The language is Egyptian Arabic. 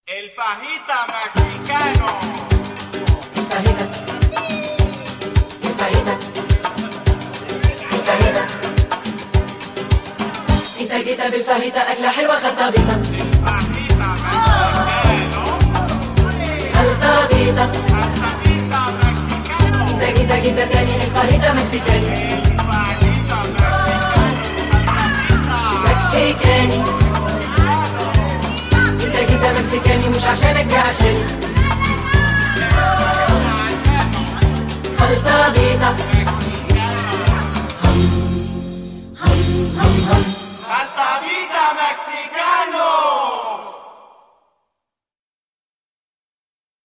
El fajita mexicano. Fajita. Fajita. Fajita. انت جيت بالفاهيتا اكله حلوه خلطبيطه Fajita mexicano. خلطبيطه Fajita mexicano. انت جيت جيت تاني الفاهيتا مكسيكاني Fajita mexicano. مكسيكاني انت جيت مكسيكاني مش عشانك جه عشاني خلطبيطه